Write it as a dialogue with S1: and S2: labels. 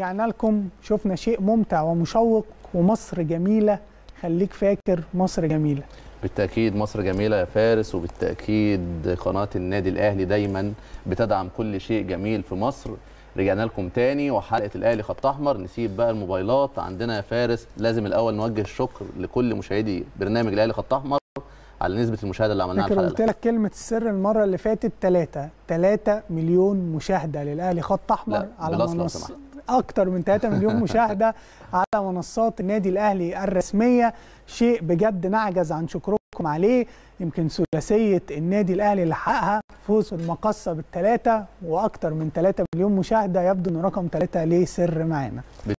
S1: ورجعنا لكم شفنا شيء ممتع ومشوق ومصر جميله خليك فاكر مصر جميله
S2: بالتاكيد مصر جميله يا فارس وبالتاكيد قناه النادي الاهلي دايما بتدعم كل شيء جميل في مصر رجعنا لكم تاني وحلقه الاهلي خط احمر نسيب بقى الموبايلات عندنا يا فارس لازم الاول نوجه الشكر لكل مشاهدي برنامج الاهلي خط احمر على نسبه المشاهده اللي عملناها
S1: فاكر
S2: على
S1: قلت
S2: الحلقه
S1: لك كلمه السر المره اللي فاتت 3 3 مليون مشاهده للاهلي خط احمر
S2: لا،
S1: على
S2: بلس لو
S1: منصه
S2: سمحت.
S1: اكتر من 3 مليون مشاهده على منصات النادي الاهلي الرسميه شيء بجد نعجز عن شكركم عليه يمكن ثلاثيه النادي الاهلي اللي حققها فوز المقصه بالثلاثه واكتر من 3 مليون مشاهده يبدو ان رقم 3 ليه سر معانا